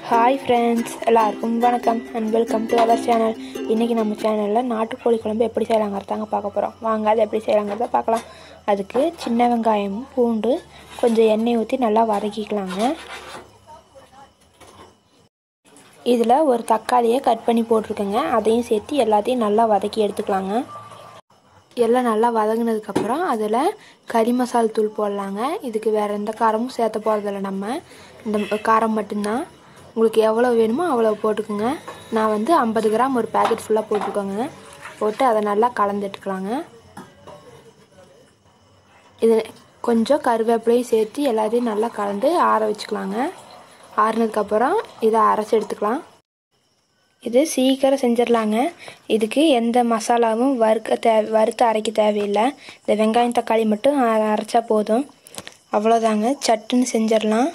hi friends எல்லாருக்கும் வணக்கம் and welcome to our channel இன்றைக்கி நம்ம சேனலில் நாட்டுக்கோழி குழம்பு எப்படி செய்யலாங்கிறதாங்க பார்க்க போகிறோம் வாங்க அது எப்படி செய்யலாங்கிறத பார்க்கலாம் அதுக்கு சின்ன வெங்காயம் பூண்டு கொஞ்சம் எண்ணெய் ஊற்றி நல்லா வதக்கிக்கலாங்க இதில் ஒரு தக்காளியை கட் பண்ணி போட்டிருக்கேங்க அதையும் சேர்த்து எல்லாத்தையும் நல்லா வதக்கி எடுத்துக்கலாங்க எல்லாம் நல்லா வதங்கினதுக்கப்புறம் அதில் கறி மசால் தூள் போடலாங்க இதுக்கு வேறு எந்த காரமும் சேர்த்த போகிறதில்ல நம்ம இந்த காரம் மட்டும்தான் உங்களுக்கு எவ்வளோ வேணுமோ அவ்வளோ போட்டுக்கோங்க நான் வந்து ஐம்பது கிராம் ஒரு பேக்கெட் ஃபுல்லாக போட்டுக்கோங்க போட்டு அதை நல்லா கலந்துட்டுக்கலாங்க இது கொஞ்சம் கருவேப்பிலையும் சேர்த்து எல்லாத்தையும் நல்லா கலந்து ஆற வச்சுக்கலாங்க ஆறுனதுக்கப்புறம் இதை அரைச்சி எடுத்துக்கலாம் இது சீக்கிரம் செஞ்சிடலாங்க இதுக்கு எந்த மசாலாவும் வறுக்க தே வறுத்து அரைக்க தேவையில்லை இந்த வெங்காயம் தக்காளி மட்டும் அரைச்சா போதும் அவ்வளோதாங்க சட்டுன்னு செஞ்சிடலாம்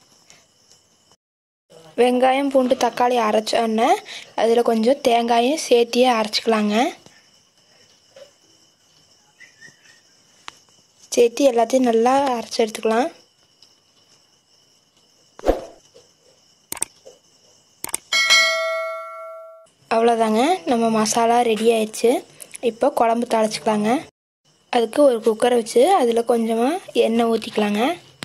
வெங்காயம் பூண்டு தக்காளி அரைச்சோன்னே அதில் கொஞ்சம் தேங்காயும் சேர்த்தியே அரைச்சிக்கலாங்க சேர்த்து எல்லாத்தையும் நல்லா அரைச்சி எடுத்துக்கலாம் அவ்வளோதாங்க நம்ம மசாலா ரெடி ஆயிடுச்சு இப்போ குழம்பு தாளிச்சிக்கலாங்க அதுக்கு ஒரு குக்கரை வச்சு அதில் கொஞ்சமாக எண்ணெய் ஊற்றிக்கலாங்க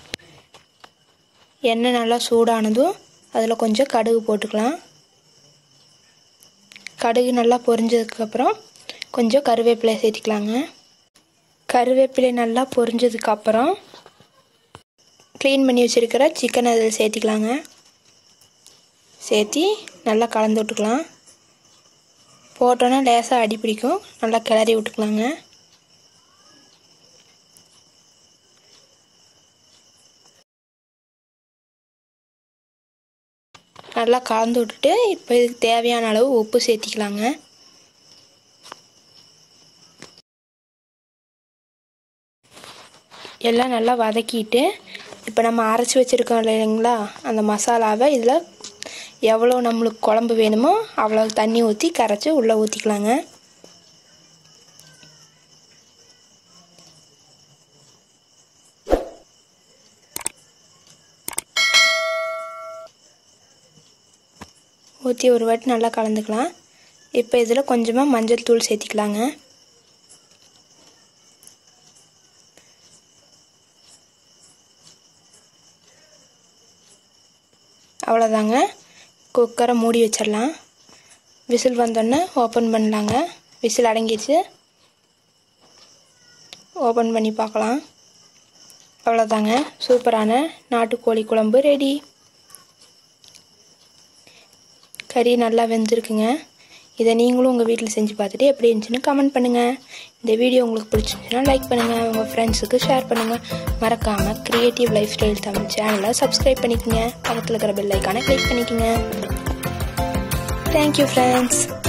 எண்ணெய் நல்லா சூடானதும் அதில் கொஞ்சம் கடுகு போட்டுக்கலாம் கடுகு நல்லா பொரிஞ்சதுக்கப்புறம் கொஞ்சம் கருவேப்பிலை சேர்த்திக்கலாங்க கருவேப்பிலை நல்லா பொரிஞ்சதுக்கப்புறம் க்ளீன் பண்ணி வச்சுருக்கிற சிக்கன் அதில் சேர்த்திக்கலாங்க சேர்த்தி நல்லா கலந்து விட்டுக்கலாம் போட்டோன்னா லேசாக அடி பிடிக்கும் நல்லா கிளறி விட்டுக்கலாங்க நல்லா கலந்து விட்டுட்டு இப்போ இதுக்கு தேவையான அளவு உப்பு சேர்த்திக்கலாங்க எல்லாம் நல்லா வதக்கிட்டு இப்போ நம்ம அரைச்சி வச்சுருக்கோம் இல்லைங்களா அந்த மசாலாவை இதில் எவ்வளோ நம்மளுக்கு குழம்பு வேணுமோ அவ்வளோ தண்ணி ஊற்றி கரைச்சி உள்ளே ஊற்றிக்கலாங்க ஊற்றி ஒரு வாட்டி நல்லா கலந்துக்கலாம் இப்போ இதில் கொஞ்சமாக மஞ்சள் தூள் சேர்த்திக்கலாங்க அவ்வளோதாங்க குக்கரை மூடி வச்சிடலாம் விசில் வந்தோடனே ஓப்பன் பண்ணலாங்க விசில் அடங்கிடுச்சு ஓப்பன் பண்ணி பார்க்கலாம் அவ்வளோதாங்க சூப்பரான நாட்டுக்கோழி குழம்பு ரெடி கறி நல்லா வெந்திருக்குங்க இதை நீங்களும் உங்கள் வீட்டில் செஞ்சு பார்த்துட்டு எப்படி இருந்துச்சுன்னு கமெண்ட் பண்ணுங்கள் இந்த வீடியோ உங்களுக்கு பிடிச்சிருந்துச்சுன்னா லைக் பண்ணுங்கள் உங்கள் ஃப்ரெண்ட்ஸுக்கு ஷேர் பண்ணுங்கள் மறக்காமல் க்ரியேட்டிவ் லைஃப் ஸ்டைல் தமிழ் சேனலை சப்ஸ்கிரைப் பண்ணிக்கோங்க பக்கத்தில் இருக்கிற பெல் ஐக்கானை கிளிக் பண்ணிக்கோங்க தேங்க்யூ ஃப்ரெண்ட்ஸ்